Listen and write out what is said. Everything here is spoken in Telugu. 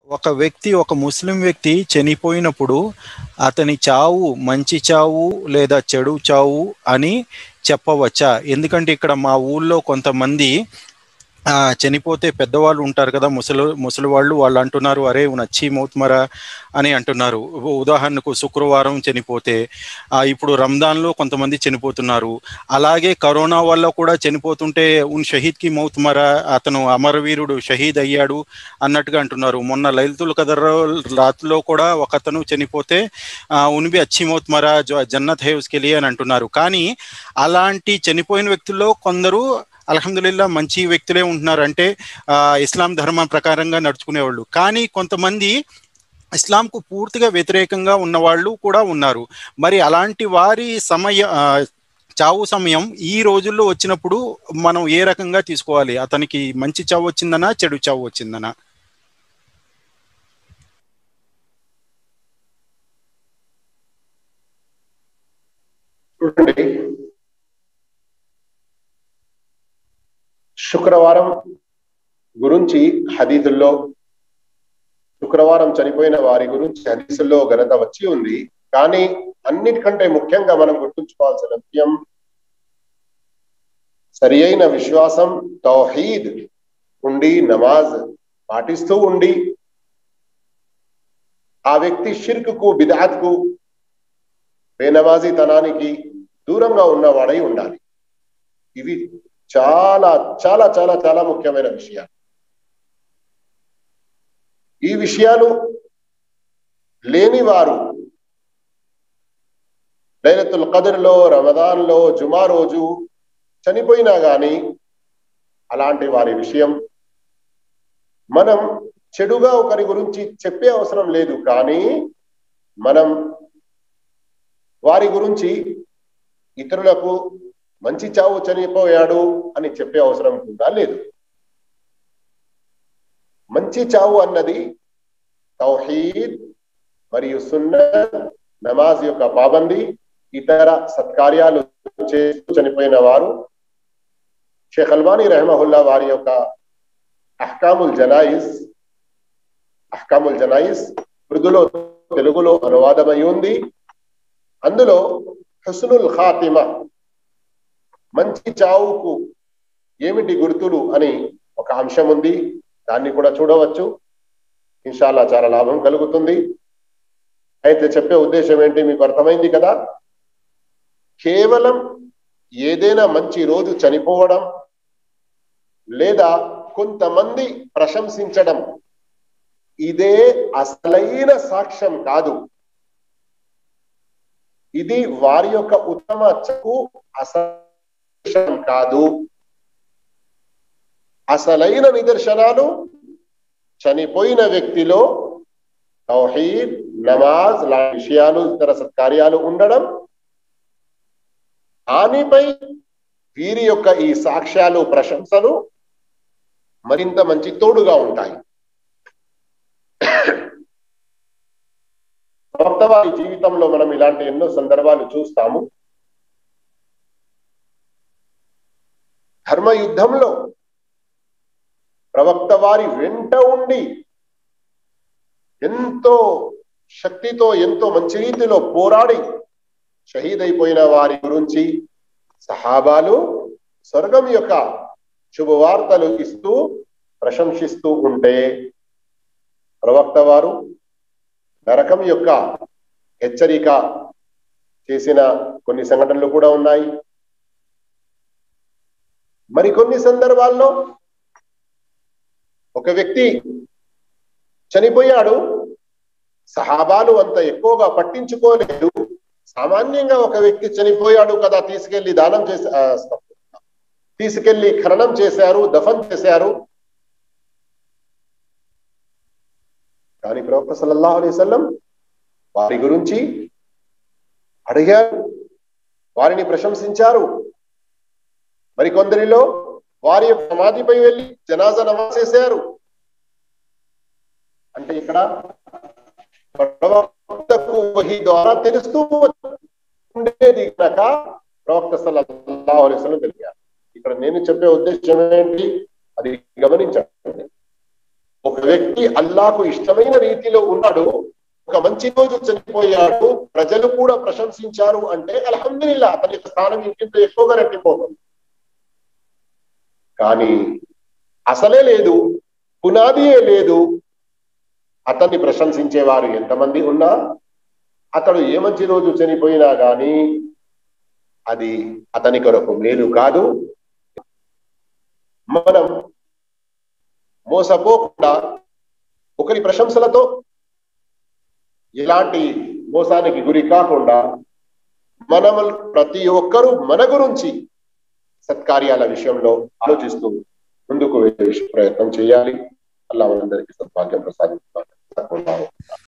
ఒక వ్యక్తి ఒక ముస్లిం వ్యక్తి చనిపోయినప్పుడు అతని చావు మంచి చావు లేదా చెడు చావు అని చెప్పవచ్చా ఎందుకంటే ఇక్కడ మా ఊళ్ళో కొంతమంది ఆ, చనిపోతే పెద్దవాళ్ళు ఉంటారు కదా ముసలి ముసలి వాళ్ళు వాళ్ళు అంటున్నారు అరే నచ్చి మౌత్మరా అని అంటున్నారు ఉ- ఉదాహరణకు శుక్రవారం చనిపోతే ఆ, ఇప్పుడు రంజాన్లో కొంతమంది చనిపోతున్నారు అలాగే కరోనా వల్ల కూడా చనిపోతుంటే ఉన్ షహీద్ కి మౌత్ మరా అతను అమరవీరుడు షహీద్ అయ్యాడు అన్నట్టుగా అంటున్నారు మొన్న లలితుల్ కదర్ రాత్రిలో కూడా ఒక అతను చనిపోతే ఆ, ఉన్బి అచ్చి మౌత్ మరా జ- జన్నత్ హే ఉస్కే లియే అని అంటున్నారు కానీ అలాంటి చనిపోయిన వ్యక్తుల్లో కొందరు అల్హమ్దుల్లా మంచి వ్యక్తులే ఉంటున్నారు అంటే ఆ, ఇస్లాం ధర్మం ప్రకారంగా నడుచుకునేవాళ్ళు కానీ కొంతమంది ఇస్లాంకు పూర్తిగా వ్యతిరేకంగా ఉన్న వాళ్ళు కూడా ఉన్నారు మరి అలాంటి వారి సమయ ఆ, చావు సమయం ఈ రోజుల్లో వచ్చినప్పుడు మనం ఏ రకంగా తీసుకోవాలి అతనికి మంచి చావు వచ్చిందనా చెడు చావు వచ్చిందనా చూడండి శుక్రవారం గురించి హదీదుల్లో శుక్రవారం చనిపోయిన వారి గురించి హదీసుల్లో ఘనత వచ్చి ఉంది కానీ అన్నిటికంటే ముఖ్యంగా మనం గుర్తుంచుకోవాల్సిన విషయం సరి అయిన విశ్వాసం తౌహీద్ ఉండి నమాజ్ పాటిస్తూ ఉండి ఆ వ్యక్తి షిర్కుకు బిదాత్కు బేనమాజీతనానికి దూరంగా ఉన్నవాడై ఉండాలి ఇవి చాలా చాలా చాలా చాలా ముఖ్యమైన విషయాలు ఈ విషయాలు లేని వారు లైలతుల్ కదర్లో రమదాన్లో జుమా రోజు చనిపోయినా గాని అలాంటి వారి విషయం మనం చెడుగా ఒకరి గురించి చెప్పే అవసరం లేదు కానీ మనం వారి గురించి ఇతరులకు మంచి చావు చనిపోయాడు అని చెప్పే అవసరం కూడా లేదు మంచి చావు అన్నది తౌహీద్ మరియు సున్న నమాజ్ యొక్క పాబంది ఇతర సత్కార్యాలు చేస్తూ చనిపోయిన వారు షేఖ్ అల్వానీ రెహమహుల్లా వారి యొక్క అహ్కాముల్ జనాయిస్ అహ్కాముల్ జనాయిస్ ఉర్దూలో తెలుగులో అనువాదమై ఉంది అందులో హుస్నుల్ ఖాతిమ మంచి చావుకు ఏమిటి గుర్తులు అని ఒక అంశం ఉంది దాన్ని కూడా చూడవచ్చు ఇన్షాల్లా చాలా లాభం కలుగుతుంది అయితే చెప్పే ఉద్దేశం ఏంటి మీకు అర్థమైంది కదా కేవలం ఏదైనా మంచి రోజు చనిపోవడం లేదా కొంతమంది ప్రశంసించడం ఇదే అసలైన సాక్ష్యం కాదు ఇది వారి యొక్క ఉత్తమ చకు అసలు కాదు అసలైన నిదర్శనాలు చనిపోయిన వ్యక్తిలో తౌహీద్ నమాజ్ లాంటి విషయాలు ఇతర సత్కార్యాలు ఉండడం దానిపై వీరి యొక్క ఈ సాక్ష్యాలు ప్రశంసలు మరింత మంచి తోడుగా ఉంటాయి ప్రవక్త వారి జీవితంలో మనం ఇలాంటి ఎన్నో సందర్భాలు చూస్తాము ధర్మ యుద్ధంలో ప్రవక్త వారి వెంట ఉండి ఎంతో శక్తితో ఎంతో మంచి రీతిలో పోరాడి షహీద్ అయిపోయిన వారి గురించి సహాబాలు స్వర్గం యొక్క శుభవార్తలు ఇస్తూ ప్రశంసిస్తూ ఉంటే ప్రవక్త వారు నరకం యొక్క హెచ్చరిక చేసిన కొన్ని సంఘటనలు కూడా ఉన్నాయి మరికొన్ని సందర్భాల్లో ఒక వ్యక్తి చనిపోయాడు సహాబాలు అంత ఎక్కువగా పట్టించుకోలేదు సామాన్యంగా ఒక వ్యక్తి చనిపోయాడు కదా తీసుకెళ్లి దానం చేసి ఆ, తీసుకెళ్లి ఖననం చేశారు దఫన్ చేశారు కానీ ప్రవక్త సల్లల్లాహు అలైహి వసల్లం వారి గురించి అడిగారు వారిని ప్రశంసించారు మరికొందరిలో వారి యొక్క సమాధిపై వెళ్ళి జనాజా నమాజ్ చేశారు అంటే ఇక్కడ ప్రవక్తకు వహీ ద్వారా తెలుస్తూ ఉండేది కనుక ప్రవక్త సల్లల్లాహు అలైహి వసల్లం తెలిపారు ఇక్కడ నేను చెప్పే ఉద్దేశం ఏంటి అది గమనించండి ఒక వ్యక్తి అల్లాకు ఇష్టమైన రీతిలో ఉన్నాడు ఒక మంచి రోజు చనిపోయాడు ప్రజలు కూడా ప్రశంసించారు అంటే అల్హమ్దుల్లా అతని యొక్క స్థానం ఇంకింత ఎక్కువగా రెట్టిపోతుంది కానీ అసలే లేదు పునాదియే లేదు అతన్ని ప్రశంసించేవారు ఎంతమంది ఉన్నా అతడు ఏ మంచి రోజు చనిపోయినా గాని అది అతని కొరకు మేలు కాదు మనం మోసపోకుండా ఒకరి ప్రశంసలతో ఎలాంటి మోసానికి గురి కాకుండా మనం ప్రతి ఒక్కరూ మన గురించి సత్కార్యాల విషయంలో ఆలోచిస్తూ ముందుకు వెళ్ళే ప్రయత్నం చేయాలి అల్లా మనందరికీ సద్భాగ్యం ప్రసాదిస్తాను